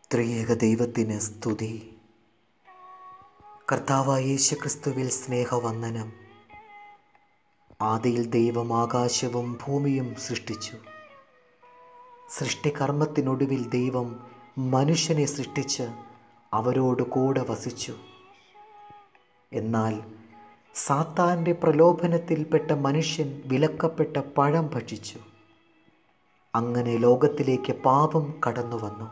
ത്രിയേക ദൈവത്തിന് സ്തുതി കർത്താവായ യേശു ക്രിസ്തുവിൽ സ്നേഹവന്ദനം ആദിയിൽ ദൈവം ആകാശവും ഭൂമിയും സൃഷ്ടിച്ചു സൃഷ്ടികർമ്മത്തിനൊടുവിൽ ദൈവം മനുഷ്യനെ സൃഷ്ടിച്ച് അവരോട് കൂടെ വസിച്ചു എന്നാൽ സാത്താൻ്റെ പ്രലോഭനത്തിൽപ്പെട്ട മനുഷ്യൻ വിലക്കപ്പെട്ട പഴം ഭക്ഷിച്ചു അങ്ങനെ ലോകത്തിലേക്ക് പാപം കടന്നു വന്നു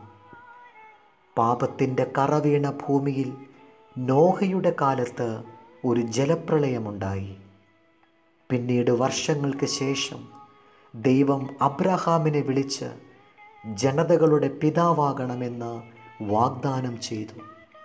പാപത്തിൻ്റെ കറവീണ ഭൂമിയിൽ നോഹയുടെ കാലത്ത് ഒരു ജലപ്രളയമുണ്ടായി പിന്നീട് വർഷങ്ങൾക്ക് ശേഷം ദൈവം അബ്രഹാമിനെ വിളിച്ച് ജനതകളുടെ പിതാവാകണമെന്ന് വാഗ്ദാനം ചെയ്തു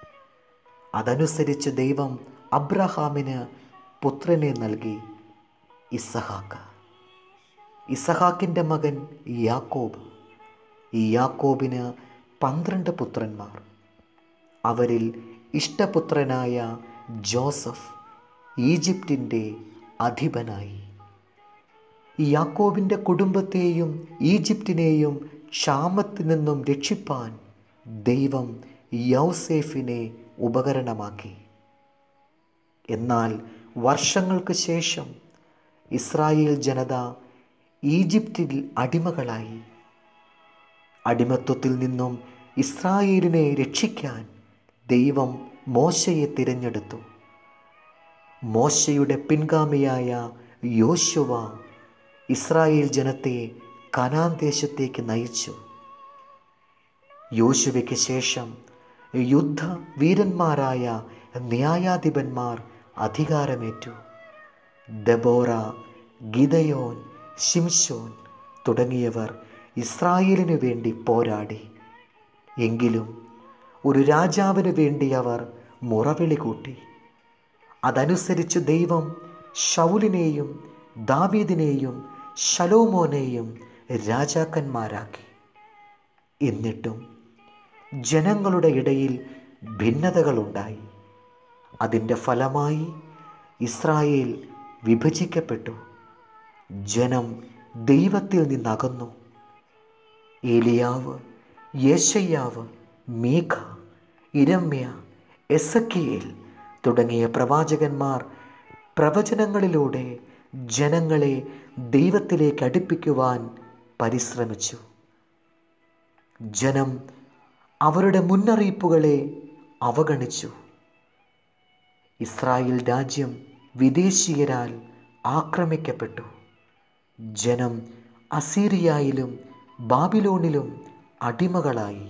അതനുസരിച്ച് ദൈവം അബ്രഹാമിന് പുത്രനെ നൽകി ഇസഹാക്ക് ഇസഹാക്കിൻ്റെ മകൻ യാക്കോബ് ഈ യാക്കോബിന് പന്ത്രണ്ട് പുത്രന്മാർ അവരിൽ ഇഷ്ടപുത്രനായ ജോസഫ് ഈജിപ്തിൻ്റെ അധിപനായി യാക്കോബിൻ്റെ കുടുംബത്തെയും ഈജിപ്തിനെയും ക്ഷാമത്തിൽ നിന്നും രക്ഷിപ്പാൻ ദൈവം യൗസേഫിനെ ഉപകരണമാക്കി എന്നാൽ വർഷങ്ങൾക്ക് ശേഷം ഇസ്രായേൽ ജനത ഈജിപ്തിൽ അടിമകളായി അടിമത്വത്തിൽ നിന്നും ഇസ്രായേലിനെ രക്ഷിക്കാൻ ദൈവം മോശയെ തിരഞ്ഞെടുത്തു മോശയുടെ പിൻഗാമിയായ യോശുവ ഇസ്രായേൽ ജനത്തെ കനാൻ ദേശത്തേക്ക് നയിച്ചു യോശുവയ്ക്ക് ശേഷം യുദ്ധ വീരന്മാരായ ന്യായാധിപന്മാർ അധികാരമേറ്റു ദബോറ ഗിതയോൻ ഷിംഷോൻ തുടങ്ങിയവർ ഇസ്രായേലിനു വേണ്ടി പോരാടി എങ്കിലും ഒരു രാജാവിന് വേണ്ടി അവർ മുറവിളി കൂട്ടി അതനുസരിച്ച് ദൈവം ഷൗലിനെയും ദാവീദിനെയും ശലോമോനെയും രാജാക്കന്മാരാക്കി എന്നിട്ടും ജനങ്ങളുടെ ഇടയിൽ ഭിന്നതകളുണ്ടായി അതിൻ്റെ ഫലമായി ഇസ്രായേൽ വിഭജിക്കപ്പെട്ടു ജനം ദൈവത്തിൽ നിന്നകന്നു ഏലിയാവ് യേശയ്യാവ് മീഖ ഇരമ്യ എസക്കിയേൽ തുടങ്ങിയ പ്രവാചകന്മാർ പ്രവചനങ്ങളിലൂടെ ജനങ്ങളെ ദൈവത്തിലേക്ക് അടുപ്പിക്കുവാൻ പരിശ്രമിച്ചു ജനം അവരുടെ മുന്നറിയിപ്പുകളെ അവഗണിച്ചു ഇസ്രായേൽ രാജ്യം വിദേശീയരാൽ ആക്രമിക്കപ്പെട്ടു ജനം അസീറിയയിലും ബാബിലോണിലും അടിമകളായി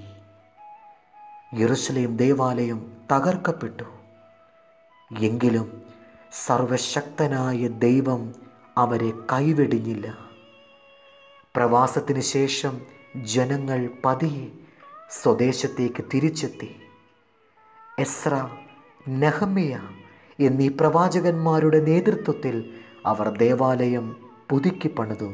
യെറുസലേം ദേവാലയം തകർക്കപ്പെട്ടു എങ്കിലും സർവശക്തനായ ദൈവം അവരെ കൈവെടിഞ്ഞില്ല പ്രവാസത്തിന് ശേഷം ജനങ്ങൾ പതിയെ സ്വദേശത്തേക്ക് തിരിച്ചെത്തി എസ്ര നെഹമ്മിയ എന്നീ പ്രവാചകന്മാരുടെ നേതൃത്വത്തിൽ അവർ ദേവാലയം പുതുക്കി പണിതു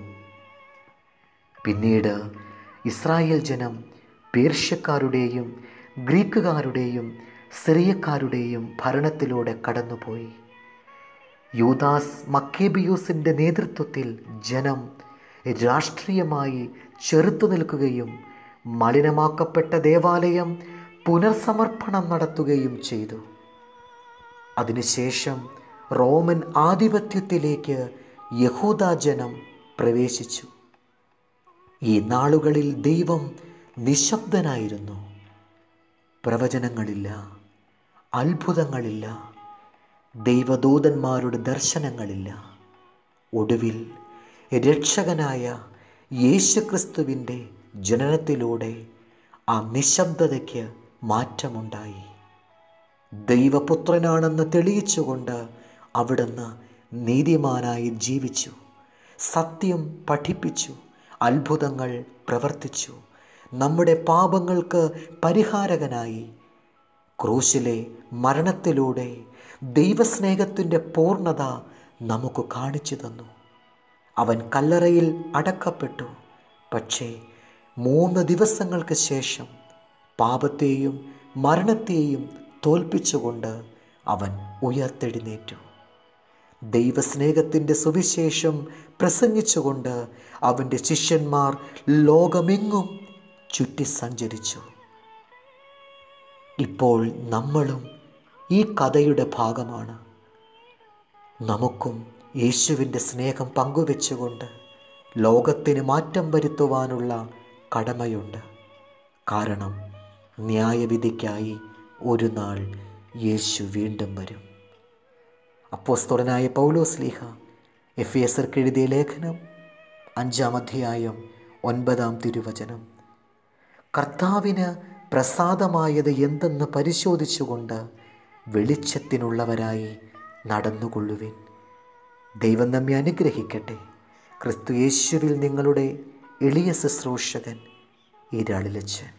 പിന്നീട് ഇസ്രായേൽ ജനം പേർഷ്യക്കാരുടെയും ഗ്രീക്കുകാരുടെയും സിറിയക്കാരുടെയും ഭരണത്തിലൂടെ കടന്നുപോയി യൂദാസ് മക്കേബിയൂസിൻ്റെ നേതൃത്വത്തിൽ ജനം രാഷ്ട്രീയമായി ചെറുത്തു നിൽക്കുകയും മലിനമാക്കപ്പെട്ട ദേവാലയം പുനർസമർപ്പണം നടത്തുകയും ചെയ്തു അതിനുശേഷം റോമൻ ആധിപത്യത്തിലേക്ക് യഹൂദ ജനം പ്രവേശിച്ചു ഈ നാളുകളിൽ ദൈവം നിശബ്ദനായിരുന്നു പ്രവചനങ്ങളില്ല അത്ഭുതങ്ങളില്ല ദൈവദൂതന്മാരുടെ ദർശനങ്ങളില്ല ഒടുവിൽ രക്ഷകനായ യേശുക്രിസ്തുവിൻ്റെ ജനനത്തിലൂടെ ആ നിശബ്ദതയ്ക്ക് മാറ്റമുണ്ടായി ദൈവപുത്രനാണെന്ന് തെളിയിച്ചുകൊണ്ട് അവിടുന്ന് നീതിമാനായി ജീവിച്ചു സത്യം പഠിപ്പിച്ചു അത്ഭുതങ്ങൾ പ്രവർത്തിച്ചു നമ്മുടെ പാപങ്ങൾക്ക് പരിഹാരകനായി ക്രൂശിലെ മരണത്തിലൂടെ ദൈവസ്നേഹത്തിൻ്റെ പൂർണ്ണത നമുക്ക് കാണിച്ചു തന്നു അവൻ കല്ലറയിൽ അടക്കപ്പെട്ടു പക്ഷേ മൂന്ന് ദിവസങ്ങൾക്ക് ശേഷം പാപത്തെയും മരണത്തെയും തോൽപ്പിച്ചുകൊണ്ട് അവൻ ഉയർത്തെഴുന്നേറ്റു ദൈവസ്നേഹത്തിൻ്റെ സുവിശേഷം പ്രസംഗിച്ചുകൊണ്ട് അവൻ്റെ ശിഷ്യന്മാർ ലോകമെങ്ങും ചുറ്റി സഞ്ചരിച്ചു ഇപ്പോൾ നമ്മളും ഈ കഥയുടെ ഭാഗമാണ് നമുക്കും യേശുവിൻ്റെ സ്നേഹം പങ്കുവെച്ചുകൊണ്ട് ലോകത്തിന് മാറ്റം വരുത്തുവാനുള്ള കടമയുണ്ട് കാരണം ന്യായവിധിക്കായി ഒരു നാൾ യേശു വീണ്ടും വരും അപ്പോസ്തോലനായ പൗലോസ് ലീഹ എഫ് എസർക്ക് എഴുതിയ ലേഖനം അഞ്ചാം അധ്യായം ഒൻപതാം തിരുവചനം കർത്താവിന് പ്രസാദമായത് എന്തെന്ന് പരിശോധിച്ചുകൊണ്ട് വെളിച്ചത്തിനുള്ളവരായി നടന്നുകൊള്ളുവിൻ ദൈവം നമ്മെ അനുഗ്രഹിക്കട്ടെ ക്രിസ്തു യേശുവിൽ നിങ്ങളുടെ എളിയ ശുശ്രൂഷകൻ ഇരാളിലച്ചൻ